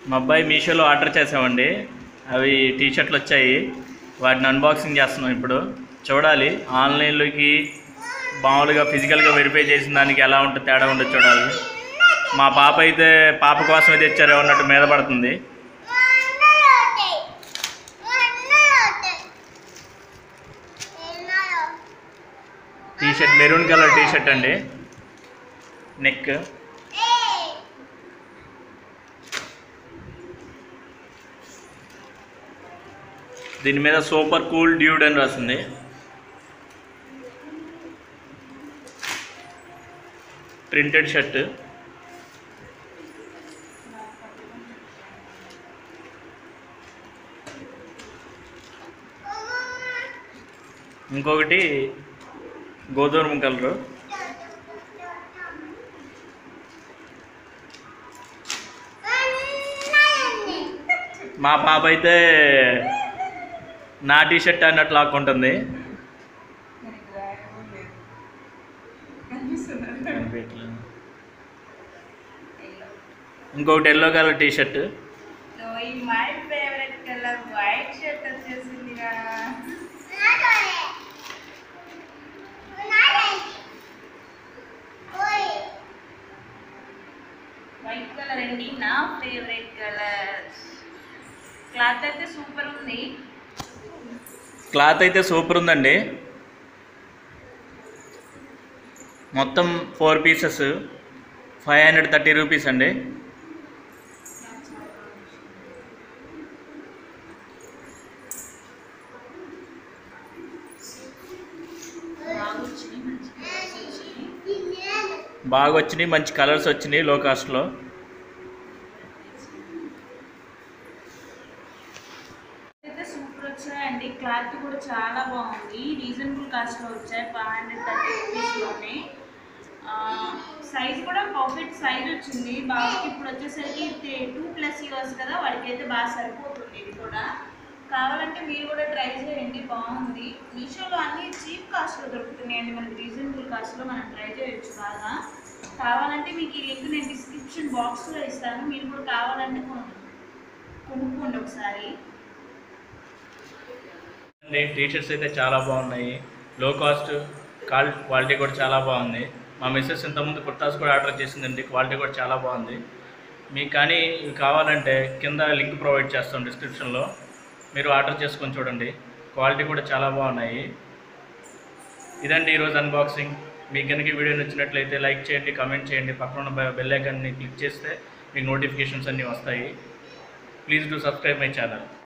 మా అబ్బాయి మీషోలో ఆర్డర్ చేసామండి అవి టీ షర్ట్లు వచ్చాయి వాటిని అన్బాక్సింగ్ చేస్తున్నాం ఇప్పుడు చూడాలి ఆన్లైన్లోకి మామూలుగా ఫిజికల్గా వెరిఫై చేసిన దానికి ఎలా ఉంటుంది తేడా ఉండదు చూడాలి మా పాప అయితే పాప కోసమే తెచ్చారు అన్నట్టు మీద పడుతుంది T shirt maroon colour T shirt అండి నెక్ దీని మీద సూపర్ కూల్ డ్యూడ్ అని రాసింది ప్రింటెడ్ షర్ట్ ఇంకొకటి గోధుమ కలరు మా పాప అయితే నా టీ షర్ట్ అన్నట్టు లాక్కుంటుంది కనిపించట్లేదు. ఇంకొకటి yellow colour T shirt my favourite colour white shirt వచ్చేసిందిరా వైట్ కలర్ అండి నా ఫేవరెట్ కలర్ క్లాత్ అయితే సూపర్ ఉంది క్లాత్ అయితే సూపర్ ఉందండి మొత్తం four pieces five hundred thirty rupees అండి బాగా వచ్చినాయి మంచి colours వచ్చినాయి. బాగా వచ్చినాయి మంచి కలర్స్ వచ్చినాయి లో కాస్ట్లో అయితే సూపర్ వచ్చాయండి క్లాత్ కూడా చాలా బాగుంది రీజనబుల్ కాస్ట్లో వచ్చాయి ఫైవ్ హండ్రెడ్ థర్టీ రూపీస్లోనే సైజ్ కూడా పర్ఫెక్ట్ సైజ్ వచ్చింది బాబుకి ఇప్పుడు వచ్చేసరికి టూ ప్లస్ ఇయర్స్ కదా వాడికి అయితే బాగా సరిపోతుంది ఇది కూడా కావాలంటే మీరు కూడా ట్రై చేయండి బాగుంది మీషోలో అన్ని చీప్ కాస్ట్లో దొరుకుతున్నాయండి మనకి రీజనబుల్ కాస్ట్లో మనం ట్రై చేయొచ్చు బాగా కావాలంటే మీకు ఈ లింక్ నేను డిస్క్రిప్షన్ బాక్స్లో ఇస్తాను మీరు కూడా కావాలంటే కొను- కొనుక్కోండి ఒకసారి టీ షర్ట్స్ అయితే చాలా బాగున్నాయి లో కాస్ట్ కాల్ క్వాలిటీ కూడా చాలా బాగుంది మా మిస్సెస్ ఇంతకుముందు కుర్తాస్ కూడా ఆర్డర్ చేసిందండి క్వాలిటీ కూడా చాలా బాగుంది మీకు కానీ ఇవి కావాలంటే కింద లింక్ ప్రొవైడ్ చేస్తాం డిస్క్రిప్షన్లో మీరు ఆర్డర్ చేసుకొని చూడండి క్వాలిటీ కూడా చాలా బాగున్నాయి ఇదండి ఈరోజు అన్బాక్సింగ్ మీకు కనుక ఈ వీడియో నచ్చినట్లయితే లైక్ చేయండి కామెంట్ చేయండి పక్కన ఉన్న బెల్ ఐకాన్ని క్లిక్ చేస్తే మీకు నోటిఫికేషన్స్ అన్నీ వస్తాయి please do subscribe my channel